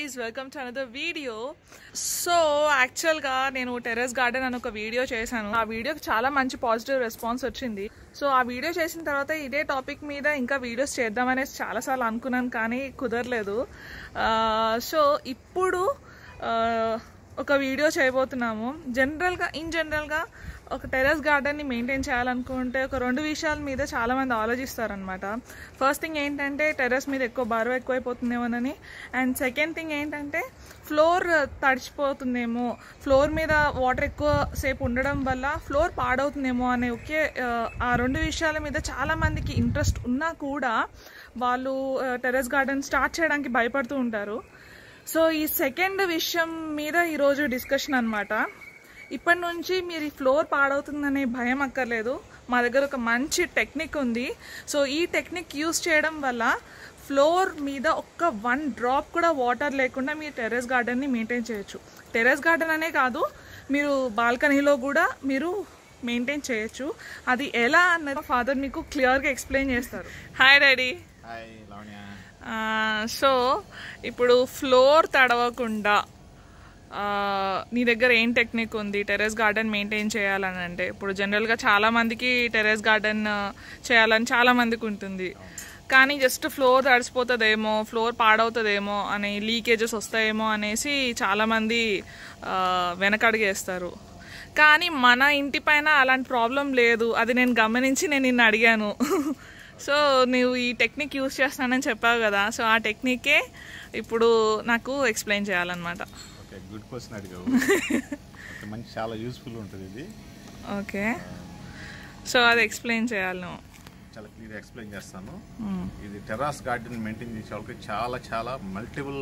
Guys welcome to another video so యాక్చువల్గా నేను terrace garden అని ఒక వీడియో చేశాను ఆ వీడియోకి చాలా మంచి పాజిటివ్ రెస్పాన్స్ వచ్చింది సో ఆ వీడియో చేసిన తర్వాత ఇదే టాపిక్ మీద ఇంకా వీడియోస్ చేద్దామనేసి చాలాసార్లు అనుకున్నాను కానీ కుదరలేదు సో ఇప్పుడు ఆ, ఒక వీడియో చేయబోతున్నాము జనరల్గా ఇన్ జనరల్గా ఒక టెర్రస్ గార్డెన్ని మెయింటైన్ చేయాలనుకుంటే ఒక రెండు విషయాల మీద చాలా మంది ఆలోచిస్తారనమాట ఫస్ట్ థింగ్ ఏంటంటే టెర్రస్ మీద ఎక్కువ బరువు ఎక్కువైపోతుందేమోనని అండ్ సెకండ్ థింగ్ ఏంటంటే ఫ్లోర్ తడిచిపోతుందేమో ఫ్లోర్ మీద వాటర్ ఎక్కువ సేపు ఉండడం వల్ల ఫ్లోర్ పాడవుతుందేమో అనే ఒకే ఆ, ఆ రెండు విషయాల మీద చాలా మందికి ఇంట్రెస్ట్ ఉన్నా కూడా వాళ్ళు టెర్రస్ గార్డెన్ స్టార్ట్ చేయడానికి భయపడుతూ ఉంటారు సో ఈ సెకండ్ విషయం మీద ఈరోజు డిస్కషన్ అన్నమాట ఇప్పటి నుంచి మీరు ఈ ఫ్లోర్ పాడవుతుందనే భయం అక్కర్లేదు మా దగ్గర ఒక మంచి టెక్నిక్ ఉంది సో ఈ టెక్నిక్ యూస్ చేయడం వల్ల ఫ్లోర్ మీద ఒక్క వన్ డ్రాప్ కూడా వాటర్ లేకుండా మీరు టెర్రస్ గార్డెన్ని మెయింటైన్ చేయొచ్చు టెర్రస్ గార్డెన్ అనే కాదు మీరు బాల్కనీలో కూడా మీరు మెయింటైన్ చేయొచ్చు అది ఎలా అన్నది ఫాదర్ మీకు క్లియర్గా ఎక్స్ప్లెయిన్ చేస్తారు hi daddy hi Lavanya so ఇప్పుడు ఫ్లోర్ తడవకుండా ఆ, నీ దగ్గర ఏం టెక్నిక్ ఉంది టెర్రస్ గార్డెన్ మెయింటైన్ చేయాలని అంటే ఇప్పుడు జనరల్గా చాలా మందికి టెర్రస్ గార్డెన్ చేయాలని చాలా మందికి ఉంటుంది కానీ జస్ట్ ఫ్లోర్ తడిసిపోతుందేమో ఫ్లోర్ పాడవుతుందేమో అని లీకేజెస్ వస్తాయేమో అనేసి చాలామంది వెనకడిగేస్తారు కానీ మన ఇంటి పైన అలాంటి ప్రాబ్లం లేదు అది నేను గమనించి నేను నిన్ను అడిగాను సో నువ్వు ఈ టెక్నిక్ యూస్ చేస్తానని చెప్పావు కదా సో ఆ టెక్నికే ఇప్పుడు నాకు ఎక్స్ప్లెయిన్ చేయాలన్నమాట ఓకే గుడ్ క్వశ్చన్ అడిగావు ఓకే, మంచి చాలా యూస్ఫుల్ ఉంటుంది ఇది ఓకే సో అది ఎక్స్ప్లెయిన్ చేయాలి నువ్వు చాలా క్లియర్ ఎక్స్ప్లెయిన్ చేస్తాను ఇది టెర్రాస్ గార్డెన్ మెయింటైన్ చేసే వాళ్ళకి చాలా చాలా మల్టిపుల్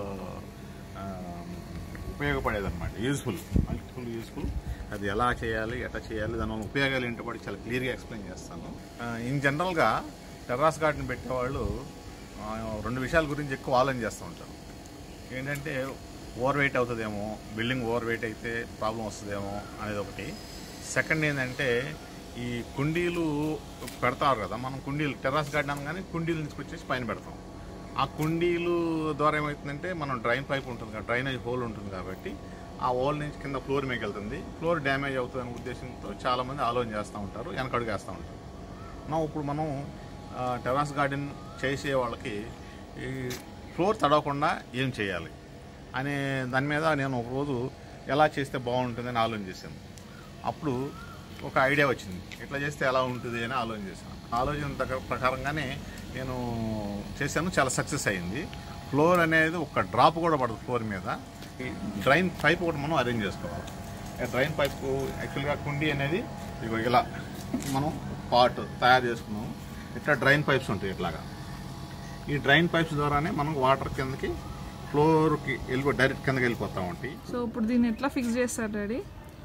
ఉపయోగపడేది అనమాట యూస్ఫుల్ మల్టిపుల్ యూస్ఫుల్ అది ఎలా చేయాలి ఎట్లా చేయాలి దానివల్ల ఉపయోగాలు ఏంటో కూడా చాలా క్లియర్గా ఎక్స్ప్లెయిన్ చేస్తాను ఇన్ జనరల్గా టెర్రాస్ గార్డెన్ పెట్టేవాళ్ళు ఆ, రెండు విషయాల గురించి ఎక్కువ ఆలోచన చేస్తూ ఉంటారు ఏంటంటే ఓవర్ వెయిట్ అవుతుందేమో బిల్డింగ్ ఓవర్ వెయిట్ అయితే ప్రాబ్లం వస్తుందేమో అనేది ఒకటి సెకండ్ ఏంటంటే ఈ కుండీలు పెడతారు కదా మనం కుండీలు టెర్రాస్ గార్డెన్ అనగానే కుండీలు తీసుకొచ్చేసి పైన పెడతాం ఆ కుండీలు ద్వారా ఏమవుతుందంటే మనం డ్రైన్ పైప్ ఉంటుంది కదా డ్రైనేజ్ హోల్ ఉంటుంది కాబట్టి ఆ హోల్ నుంచి కింద ఫ్లోర్ మీకు వెళ్తుంది ఫ్లోర్ డ్యామేజ్ అవుతుంది అనే ఉద్దేశంతో చాలామంది ఆలోచన చేస్తూ ఉంటారు వెనకడుగు వేస్తూ ఉంటారు మనం ఇప్పుడు మనం ఆ, టెర్రాస్ గార్డెన్ చేసే వాళ్ళకి ఈ ఫ్లోర్ తడవకుండా ఏం చేయాలి అనే దాని మీద నేను ఒక రోజు ఎలా చేస్తే బాగుంటుందని ఆలోచన చేశాను అప్పుడు ఒక ఐడియా వచ్చింది ఇట్లా చేస్తే ఎలా ఉంటుంది అని ఆలోచన చేశాను ఆలోచన దగ్గర ప్రకారంగానే నేను చేశాను చాలా సక్సెస్ అయింది ఫ్లోర్ అనేది ఒక డ్రాప్ కూడా పడదు ఫ్లోర్ మీద ఈ డ్రైన్ పైప్ కూడా మనం అరేంజ్ చేసుకోవాలి ఈ డ్రైన్ పైప్ యాక్చువల్గా కుండీ అనేది ఇగో ఇలా మనం పాట్ తయారు చేసుకున్నాం ఇట్లా డ్రైన్ పైప్స్ ఉంటాయి ఇట్లాగా ఈ డ్రైన్ పైప్స్ ద్వారానే మనం వాటర్ కిందకి ఫ్లోర్కి వెళ్ళిపో డైరెక్ట్ కిందకి వెళ్ళిపోతూ ఉంటాయి సో ఇప్పుడు దీన్ని ఎట్లా ఫిక్స్ చేస్తారు డాడీ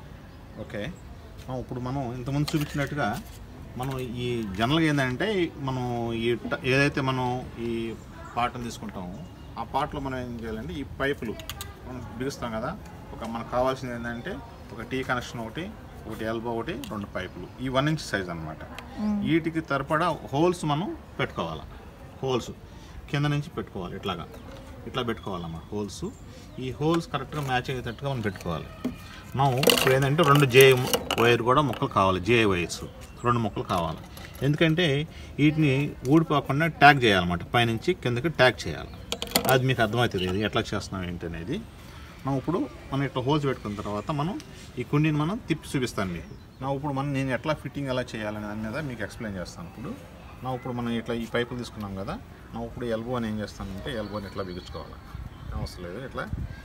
ఓకే ఆ, ఇప్పుడు మనం ఇంతకుముందు చూపించినట్టుగా మనం ఈ జనరల్గా ఏంటంటే మనం ఈ ట- ఏదైతే మనం ఈ పాటను తీసుకుంటామో ఆ పాటలో మనం ఏం చేయాలంటే ఈ పైపులు మనం బిగుస్తాం కదా ఒక మనకు కావాల్సింది ఏంటంటే ఒక టీ కనెక్షన్ ఒకటి ఒకటి ఎల్బో ఒకటి రెండు పైపులు ఈ వన్ ఇంచ్ సైజ్ అనమాట వీటికి తరపడా హోల్స్ మనం పెట్టుకోవాలి హోల్స్ కింద నుంచి పెట్టుకోవాలి ఇట్లాగా ఇట్లా పెట్టుకోవాలన్నమాట హోల్స్ ఈ హోల్స్ కరెక్ట్గా మ్యాచ్ అయ్యేటట్టుగా మనం పెట్టుకోవాలి మనం ఇప్పుడు ఏంటంటే రెండు జే వైర్ కూడా మొక్కలు కావాలి జే వైర్స్ రెండు మొక్కలు కావాలి ఎందుకంటే వీటిని ఊడిపోకుండా ట్యాగ్ చేయాలన్నమాట పైనుంచి కిందకి ట్యాగ్ చేయాలి అది మీకు అర్థమవుతుంది ఇది ఎట్లా చేస్తున్నాం ఏంటి అనేది మనం ఇప్పుడు మనం ఇట్లా హోల్స్ పెట్టుకున్న తర్వాత మనం ఈ కుండీని మనం తిప్పి చూపిస్తాను మీకు నా ఇప్పుడు మనం నేను ఎట్లా ఫిట్టింగ్ ఎలా చేయాలనే దాని మీద మీకు ఎక్స్ప్లెయిన్ చేస్తాను ఇప్పుడు నా ఇప్పుడు మనం ఇట్లా ఈ పైపులు తీసుకున్నాం కదా నా ఇప్పుడు ఎల్బో అని ఏం చేస్తానంటే ఎల్బోని ఇట్లా బిగించుకోవాలి అవసరం లేదు ఇట్లా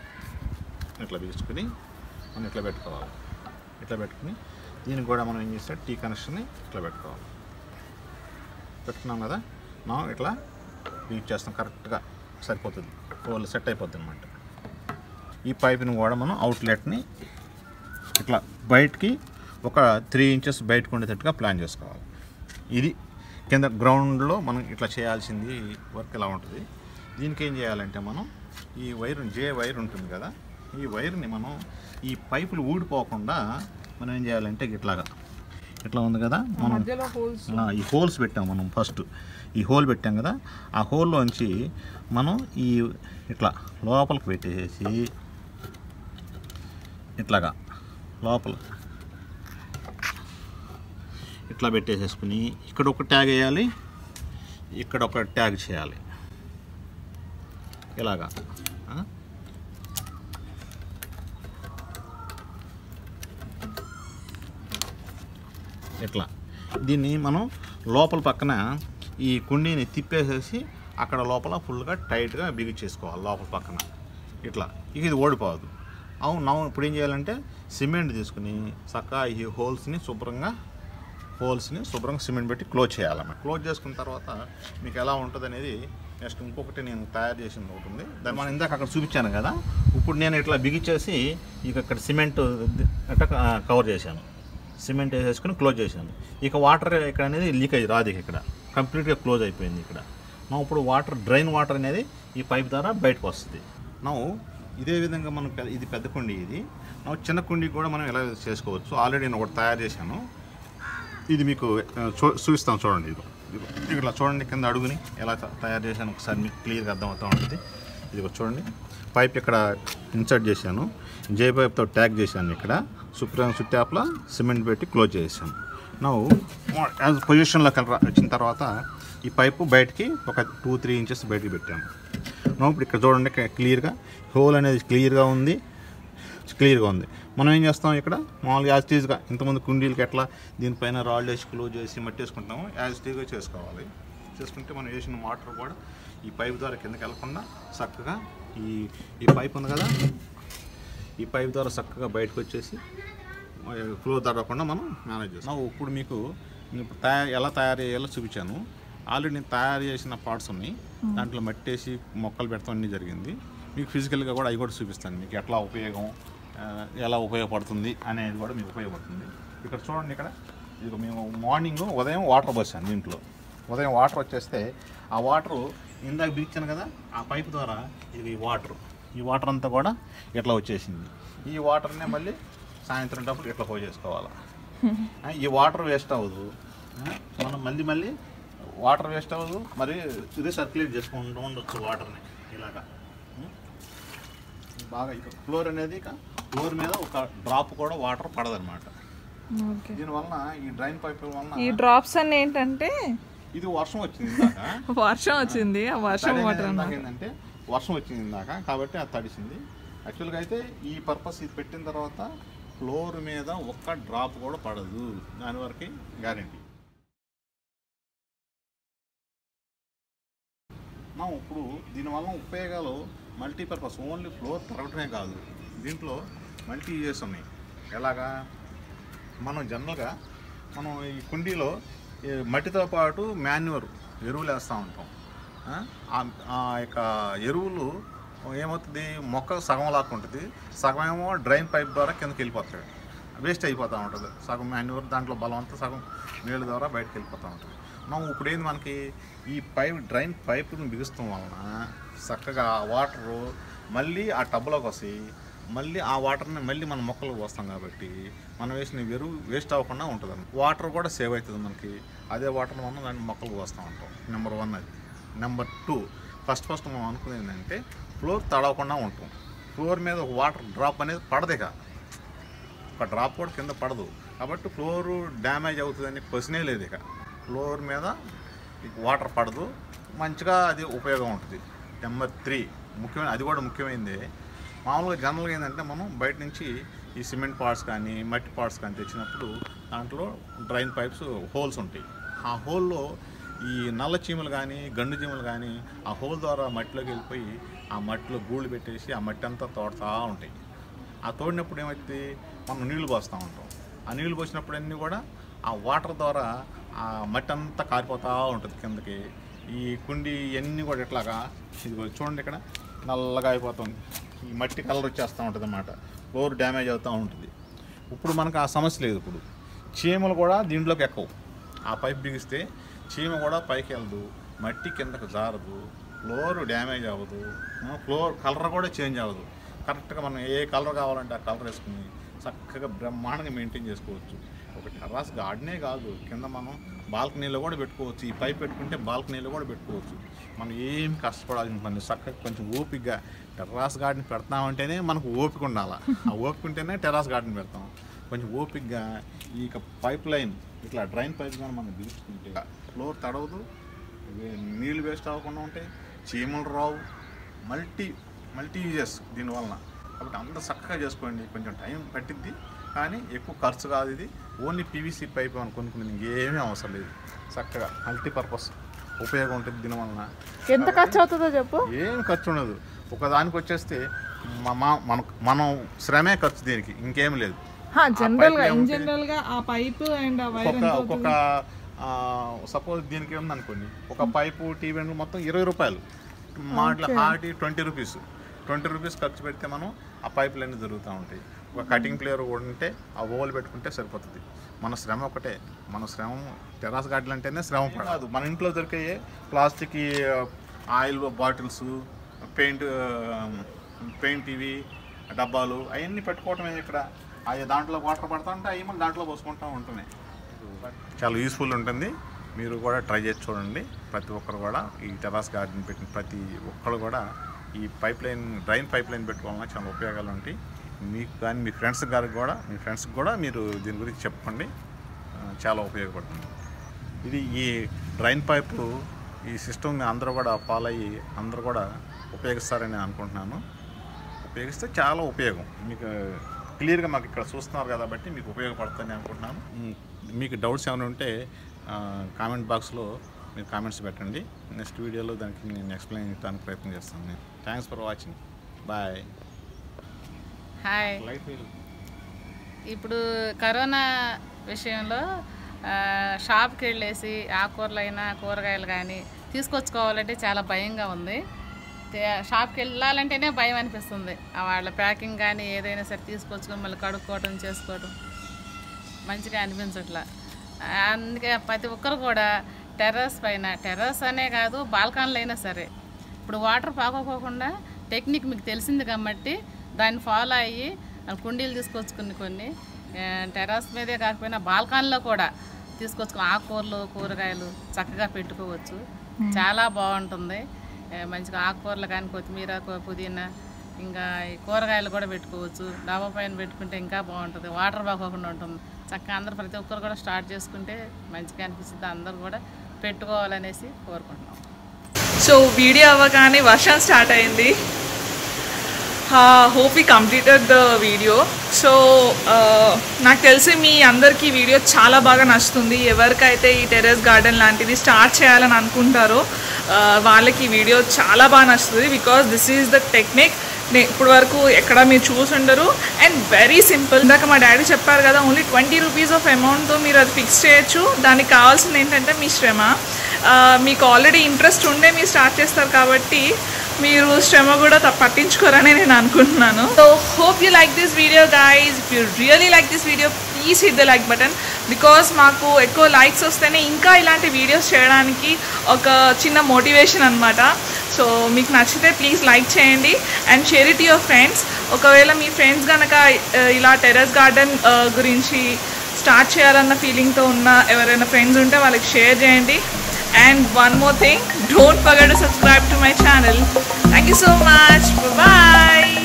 ఇట్లా బిగించుకొని మనం ఇట్లా పెట్టుకోవాలి ఇట్లా పెట్టుకుని దీనికి కూడా మనం ఏం చేస్తే టీ కనెక్షన్ని ఇట్లా పెట్టుకోవాలి పెట్టుకున్నాం కదా మనం ఇట్లా బీట్ చేస్తాం కరెక్ట్గా సరిపోతుంది హోల్ సెట్ అయిపోతుంది అనమాట ఈ పైప్ని కూడా మనం అవుట్లెట్ని ఇట్లా బయటికి ఒక త్రీ ఇంచెస్ బయటకు ఉండేటట్టుగా ప్లాన్ చేసుకోవాలి ఇది కింద గ్రౌండ్లో మనం ఇట్లా చేయాల్సింది వర్క్ ఎలా ఉంటుంది దీనికి ఏం చేయాలంటే మనం ఈ వైర్ జే వైర్ ఉంటుంది కదా ఈ వైర్ని మనం ఈ పైపులు ఊడిపోకుండా మనం ఏం చేయాలంటే ఇట్లాగా ఇట్లా ఉంది కదా మనం మధ్యలో హోల్స్ ఆ, ఈ హోల్స్ పెట్టాం మనం ఫస్ట్ ఈ హోల్ పెట్టాం కదా ఆ హోల్లోంచి మనం ఈ ఇట్లా లోపలికి పెట్టేసి ఇట్లాగా లోపల ఇట్లా పెట్టేసేసుకుని ఇక్కడ ఒక ట్యాగ్ వేయాలి ఇక్కడ ఒక ట్యాగ్ చేయాలి ఇలాగా ఆ? ఇట్లా దీన్ని మనం లోపల పక్కన ఈ కుండీని తిప్పేసేసి అక్కడ లోపల ఫుల్గా టైట్గా బిగించేసుకోవాలి లోపల పక్కన ఇట్లా ఇక ఇది ఓడిపోదు అవును నవ్వు ఇప్పుడు ఏం చేయాలంటే సిమెంట్ తీసుకుని చక్కగా ఈ హోల్స్ని శుభ్రంగా హోల్స్ని శుభ్రంగా సిమెంట్ పెట్టి క్లోజ్ చేయాలన్నమాట క్లోజ్ చేసుకున్న తర్వాత మీకు ఎలా ఉంటుంది అనేది నెక్స్ట్ ఇంకొకటి నేను తయారు చేసింది ఒకటి ఉంది దాన్ని మనం ఇందాక అక్కడ చూపించాను కదా ఇప్పుడు నేను ఇట్లా బిగించేసి ఇక ఇక్కడ సిమెంట్ అట్ట కవర్ చేశాను సిమెంట్ వేసేసుకుని క్లోజ్ చేశాను ఇక వాటర్ ఇక్కడ అనేది లీకేజ్ రాదు ఇక ఇక్కడ కంప్లీట్గా క్లోజ్ అయిపోయింది ఇక్కడ మనం ఇప్పుడు వాటర్ డ్రైన్ వాటర్ అనేది ఈ పైప్ ద్వారా బయటకు వస్తుంది ನಾವು ఇదే విధంగా మనం పెద్ద ఇది పెద్ద కుండీ ఇది ನಾವು చిన్న కుండీ కూడా మనం ఎలా చేసుకోవచ్చు ఆల్రెడీ నేను ఒకటి తయారు చేశాను ఇది మీకు ఆ, చూ చూపిస్తాను చూడండి ఇది ఇట్లా చూడండి కింద అడుగుని ఎలా త- తయారు చేశాను ఒకసారి మీకు క్లియర్గా అర్థమవుతూ ఉంటుంది ఇది చూడండి పైప్ ఇక్కడ ఇన్సర్ట్ చేశాను జే పైప్తో ట్యాగ్ చేశాను ఇక్కడ శుభ్రంగా చుట్టాపల సిమెంట్ పెట్టి క్లోజ్ చేశాను నవ్వు యాజ్ పొజిషన్లోకి వెళ్ళ- వచ్చిన తర్వాత ఈ పైపు బయటికి ఒక టూ త్రీ ఇంచెస్ బయటికి పెట్టాను నో ఇప్పుడు ఇక్కడ చూడండి క్లియర్గా హోల్ అనేది క్లియర్గా ఉంది క్లియర్గా ఉంది మనం ఏం చేస్తాం ఇక్కడ మామూలుగా యాజ్ టీజ్గా ఇంతమంది కుండీలకి ఎట్లా దీనిపైన రాళ్ళు వేసి క్లోజ్ చేసి మట్టి వేసుకుంటాము యాజ్ టీజ్గా చేసుకోవాలి చేసుకుంటే మనం వేసిన వాటర్ కూడా ఈ పైప్ ద్వారా కిందకి వెళ్ళకుండా చక్కగా ఈ ఈ పైప్ ఉంది కదా ఈ పైప్ ద్వారా చక్కగా బయటకు వచ్చేసి ఫ్లో తడవకుండా మనం మేనేజ్ చేస్తాం ఇప్పుడు మీకు నేను ఇప్పుడు తయారు ఎలా తయారు చేయాలో చూపించాను ఆల్రెడీ నేను తయారు చేసిన పార్ట్స్ ఉన్నాయి దాంట్లో మట్టేసి మొక్కలు పెడతాం అన్నీ జరిగింది మీకు ఫిజికల్గా కూడా అవి కూడా చూపిస్తాను మీకు ఎట్లా ఉపయోగం ఆ, ఎలా ఉపయోగపడుతుంది అనేది కూడా మీకు ఉపయోగపడుతుంది ఇక్కడ చూడండి ఇక్కడ ఇది మేము మార్నింగ్ ఉదయం వాటర్ పోసాను దీంట్లో ఉదయం వాటర్ వచ్చేస్తే ఆ వాటరు ఇందాక బిగించాను కదా ఆ పైప్ ద్వారా ఇది వాటర్ ఈ వాటర్ అంతా కూడా ఇట్లా వచ్చేసింది ఈ వాటర్నే మళ్ళీ సాయంత్రం టప్పుడు ఇట్లా పోయి చేసుకోవాలి ఆ, ఈ వాటర్ వేస్ట్ అవ్వదు ఆ, మనం మళ్ళీ మళ్ళీ వాటర్ వేస్ట్ అవ్వదు మరి ఇది సర్క్యులేట్ చేసుకుంటూ ఉండొచ్చు వాటర్ని ఇలాగా ఉం? బాగా ఇక ఫ్లోర్ అనేది ఇక ఫ్లోర్ మీద ఒక డ్రాప్ కూడా వాటర్ పడదన్నమాట ఓకే దీనివల్ల ఈ డ్రైన్ పైప్ వలన ఈ డ్రాప్స్ అన్ని ఏంటంటే ఇది వర్షం వచ్చింది ఇందాక వర్షం వచ్చింది ఆ వర్షం తడి వాటర్ అనేది ఇందాక అన్నమాట ఏంటంటే వర్షం వచ్చింది ఇందాక కాబట్టి అది తడిసింది యాక్చువల్గా అయితే ఈ పర్పస్ ఇది పెట్టిన తర్వాత ఫ్లోర్ మీద ఒక్క డ్రాప్ కూడా పడదు దాని వరకు గ్యారంటీ మనం ఇప్పుడు దీనివల్ల ఉపయోగాలు మల్టీపర్పస్ ఓన్లీ ఫ్లోర్ తరగటమే కాదు దీంట్లో మల్టీ యూజెస్ ఉన్నాయి ఎలాగా మనం జనరల్గా మనం ఈ కుండీలో ఈ మట్టితో పాటు మాన్యువర్ ఎరువులు వేస్తూ ఉంటాం ఆ? ఆ- ఆ యొక్క ఎరువులు ఏమవుతుంది మొక్క సగం లాగా ఉంటుంది సగం ఏమో డ్రైన్ పైప్ ద్వారా కిందకి వెళ్ళిపోతాయి వేస్ట్ అయిపోతూ ఉంటుంది సగం మాన్యువర్ దాంట్లో బలం అంతా సగం నీళ్ళ ద్వారా బయటకు వెళ్ళిపోతూ ఉంటుంది మనం ఇప్పుడు ఏంది మనకి ఈ పైప్ డ్రైన్ పైప్ను బిగుస్తాం వలన చక్కగా ఆ వాటరు మళ్ళీ ఆ టబ్లోకి వస్తాయి మళ్ళీ ఆ వాటర్ని మళ్ళీ మనం మొక్కలకు పోస్తాం కాబట్టి మనం వేసిన ఎరువు వేస్ట్ అవ్వకుండా ఉంటుంది వాటర్ కూడా సేవ్ అవుతుంది మనకి అదే వాటర్ మనం దాన్ని మొక్కలకు పోస్తూ ఉంటాం నెంబర్ వన్ అది నెంబర్ టూ ఫస్ట్ ఫస్ట్ మనం అనుకునేది ఏంటంటే ఫ్లోర్ తడవకుండా ఉంటాం ఫ్లోర్ మీద ఒక వాటర్ డ్రాప్ అనేది పడదు ఇక ఒక డ్రాప్ కూడా కింద పడదు కాబట్టి ఫ్లోర్ డ్యామేజ్ అవుతుందని క్వశ్చనే లేదు ఇక ఫ్లోర్ మీద ఇక వాటర్ పడదు మంచిగా అది ఉపయోగం ఉంటుంది నెంబర్ త్రీ ముఖ్యమైన అది కూడా ముఖ్యమైనది మామూలుగా జనరల్గా ఏంటంటే మనం బయట నుంచి ఈ సిమెంట్ పార్ట్స్ కానీ మట్టి పార్ట్స్ కానీ తెచ్చినప్పుడు దాంట్లో డ్రైన్ పైప్స్ హోల్స్ ఉంటాయి ఆ హోల్లో ఈ నల్ల చీమలు కానీ గండు చీమలు కానీ ఆ హోల్ ద్వారా మట్టిలోకి వెళ్ళిపోయి ఆ మట్టిలో గూళ్ళు పెట్టేసి ఆ మట్టి అంతా తోడుతూ ఉంటాయి ఆ తోడినప్పుడు ఏమవుతుంది మనం నీళ్లు పోస్తూ ఉంటాం ఆ నీళ్లు పోసినప్పుడు అన్నీ కూడా ఆ వాటర్ ద్వారా ఆ మట్టి అంతా కారిపోతూ ఉంటుంది కిందకి ఈ కుండి ఇవన్నీ కూడా ఇట్లాగా ఇది చూడండి ఇక్కడ నల్లగా అయిపోతుంది ఈ మట్టి కలర్ వచ్చేస్తూ ఉంటుంది అన్నమాట ఫ్లోర్ డ్యామేజ్ అవుతూ ఉంటుంది ఇప్పుడు మనకు ఆ సమస్య లేదు ఇప్పుడు చీమలు కూడా దీంట్లోకి ఎక్కవు ఆ పైప్ బిగిస్తే చీమ కూడా పైకి వెళ్ళదు మట్టి కిందకు జారదు ఫ్లోర్ డ్యామేజ్ అవ్వదు ఆ, ఫ్లోర్ కలర్ కూడా చేంజ్ అవ్వదు కరెక్ట్గా మనం ఏ కలర్ కావాలంటే ఆ కలర్ వేసుకుని చక్కగా బ్రహ్మాండంగా మెయింటైన్ చేసుకోవచ్చు ఒక టెర్రాస్ గార్డెనే కాదు కింద మనం బాల్కనీలో కూడా పెట్టుకోవచ్చు ఈ పైప్ పెట్టుకుంటే బాల్కనీలో కూడా పెట్టుకోవచ్చు మనం ఏం కష్టపడాల్సిన పని చక్కగా కొంచెం ఓపికగా టెర్రాస్ గార్డెన్ పెడతామంటేనే మనకు ఓపిక ఉండాలి ఆ ఓపిక ఉంటేనే టెర్రాస్ గార్డెన్ పెడతాం కొంచెం ఓపికగా ఈ పైప్ లైన్ ఇట్లా డ్రైన్ పైప్ కానీ మనం బిగుసుకుంటే ఫ్లోర్ తడవదు వే- నీళ్ళు వేస్ట్ అవ్వకుండా ఉంటాయి చీమలు రావు మల్టీ మల్టీ యూజెస్ దీనివలన కాబట్టి అంత చక్కగా చేసుకోండి కొంచెం టైం పట్టిద్ది కానీ ఎక్కువ ఖర్చు కాదు ఇది ఓన్లీ పీవీసీ పైప్ అని కొనుక్కునేది ఇంకేమీ అవసరం లేదు చక్కగా మల్టీపర్పస్ ఉపయోగం ఉంటుంది దీనివలన ఎంత ఖర్చు అవుతుందో చెప్పు ఏం ఖర్చు ఉండదు ఒకదానికి వచ్చేస్తే మ- మ- మన మనం శ్రమే ఖర్చు దీనికి ఇంకేం లేదు జనరల్ గా pipe ఇన్ ఏముంది? జనరల్ గా ఆ పైప్ అండ్ ఆ వైర్ ఒక్కొక్క ఎంత ఒక్కొక్క సపోజ్ దీనికి ఏముంది అనుకోండి ఒక పైపు టీవీ అండ్ మొత్తం ఇరవై రూపాయలు మాటల హార్టీ ట్వంటీ రూపీస్ ట్వంటీ రూపీస్ ఖర్చు పెడితే మనం ఆ పైపులు అన్నీ జరుగుతూ ఉంటాయి ఒక కటింగ్ ప్లేయర్ కూడా ఉంటే ఆ ఓవల్ పెట్టుకుంటే సరిపోతుంది మన శ్రమ ఒకటే మన శ్రమ టెరాస్ గార్డెన్ అంటేనే శ్రమ పడదు మన ఇంట్లో దొరికే ప్లాస్టిక్ ఈ, ఆయిల్ బాటిల్స్ పెయింట్ పెయింట్ ఇవి డబ్బాలు అవన్నీ పెట్టుకోవటమే ఇక్కడ అవి దాంట్లో వాటర్ పడతా ఉంటే అవి మనం దాంట్లో పోసుకుంటూ ఉంటున్నాయి చాలా యూస్ఫుల్ ఉంటుంది మీరు కూడా ట్రై చేసి చూడండి ప్రతి ఒక్కరు కూడా ఈ టెరాస్ గార్డెన్ పెట్టిన ప్రతి ఒక్కరు కూడా ఈ pipeline drain pipeline పెట్టుకోవడం వల్ల చాలా ఉపయోగాలు ఉంటాయి మీకు కానీ మీ ఫ్రెండ్స్ గారికి కూడా మీ ఫ్రెండ్స్కి కూడా మీరు దీని గురించి చెప్పండి ఆ, చాలా ఉపయోగపడుతుంది ఇది ఈ డ్రైన్ పైపు ఈ సిస్టమ్ అందరూ కూడా ఫాలో అయ్యి అందరూ కూడా ఉపయోగిస్తారని అనుకుంటున్నాను ఉపయోగిస్తే చాలా ఉపయోగం మీకు క్లియర్గా మాకు ఇక్కడ చూస్తున్నారు కాబట్టి మీకు ఉపయోగపడుతుందని అనుకుంటున్నాను మ్, మీకు డౌట్స్ ఏమైనా ఉంటే కామెంట్ బాక్స్లో మీరు కామెంట్స్ పెట్టండి నెక్స్ట్ వీడియోలో దానికి నేను ఎక్స్ప్లెయిన్ చేయడానికి ప్రయత్నం చేస్తాను నేను thanks for watching bye highlight మీరు ఇప్పుడు కరోనా విషయంలో ఆ, షాప్కి వెళ్ళేసి ఆకుకూరలైనా కూరగాయలు కానీ తీసుకొచ్చుకోవాలంటే చాలా భయంగా ఉంది తే- షాప్కి వెళ్ళాలంటేనే భయం అనిపిస్తుంది ఆ వాళ్ళ ప్యాకింగ్ కానీ ఏదైనా సరే తీసుకొచ్చుకొని మళ్ళీ కడుక్కోవడం చేసుకోవడం మంచిగా అనిపించట్లా అందుకే ప్రతి ఒక్కరు కూడా టెర్రస్ పైన టెర్రస్ అనే కాదు బాల్కాన్లు అయినా సరే ఇప్పుడు వాటర్ పాకోకోకుండా టెక్నిక్ మీకు తెలిసింది కాబట్టి దాన్ని ఫాలో అయ్యి ఆ కుండీలు తీసుకొచ్చుకుని కొన్ని ఆ, టెర్రస్ మీదే కాకపోయినా బాల్కాన్లో కూడా తీసుకొచ్చుకుని ఆకుకూరలు కూరగాయలు చక్కగా పెట్టుకోవచ్చు చాలా బాగుంటుంది ఆ, మంచిగా ఆకుకూరలు కానీ కొత్తిమీర కు- పుదీనా ఇంకా ఈ కూరగాయలు కూడా పెట్టుకోవచ్చు డాబా పైన పెట్టుకుంటే ఇంకా బాగుంటుంది వాటర్ బాగోకుండా ఉంటుంది చక్కగా అందరు ప్రతి ఒక్కరు కూడా స్టార్ట్ చేసుకుంటే మంచిగా అనిపిస్తుంది అందరూ కూడా పెట్టుకోవాలనేసి కోరుకుంటున్నాం సో వీడియో అవ్వగానే వర్షం స్టార్ట్ అయింది హోప్ ఈ కంప్లీటెడ్ ద వీడియో సో నాకు తెలిసి మీ అందరికీ ఈ వీడియో చాలా బాగా నచ్చుతుంది ఎవరికైతే ఈ టెర్రస్ గార్డెన్ లాంటిది స్టార్ట్ చేయాలని అనుకుంటారో ఆ, వాళ్ళకి ఈ వీడియో చాలా బాగా నచ్చుతుంది because this is the technique ఇప్పుడు వరకు ఎక్కడ మీరు చూసి ఉండరు అండ్ వెరీ సింపుల్ ఇందాక మా డాడీ చెప్పారు కదా ఓన్లీ ట్వంటీ రూపీస్ ఆఫ్ అమౌంట్తో మీరు అది ఫిక్స్ చేయొచ్చు దానికి కావాల్సింది ఏంటంటే మీ శ్రమ ఆ, మీకు ఆల్రెడీ ఇంట్రెస్ట్ ఉండే మీరు స్టార్ట్ చేస్తారు కాబట్టి మీరు శ్రమ కూడా త- పట్టించుకోరని నేను అనుకుంటున్నాను so hope you like this video guys if you really like this video please hit the like button because మాకు ఎక్కువ లైక్స్ వస్తేనే ఇంకా ఇలాంటి వీడియోస్ చేయడానికి ఒక చిన్న మోటివేషన్ అనమాట సో మీకు నచ్చితే ప్లీజ్ లైక్ చేయండి and share it your friends ఒకవేళ మీ ఫ్రెండ్స్ కనుక ఇలా టెర్రస్ గార్డెన్ గురించి స్టార్ట్ చేయాలన్న ఫీలింగ్తో ఉన్న ఎవరైనా ఫ్రెండ్స్ ఉంటే వాళ్ళకి షేర్ చేయండి and one more thing don't forget to subscribe to my channel thank you so much bye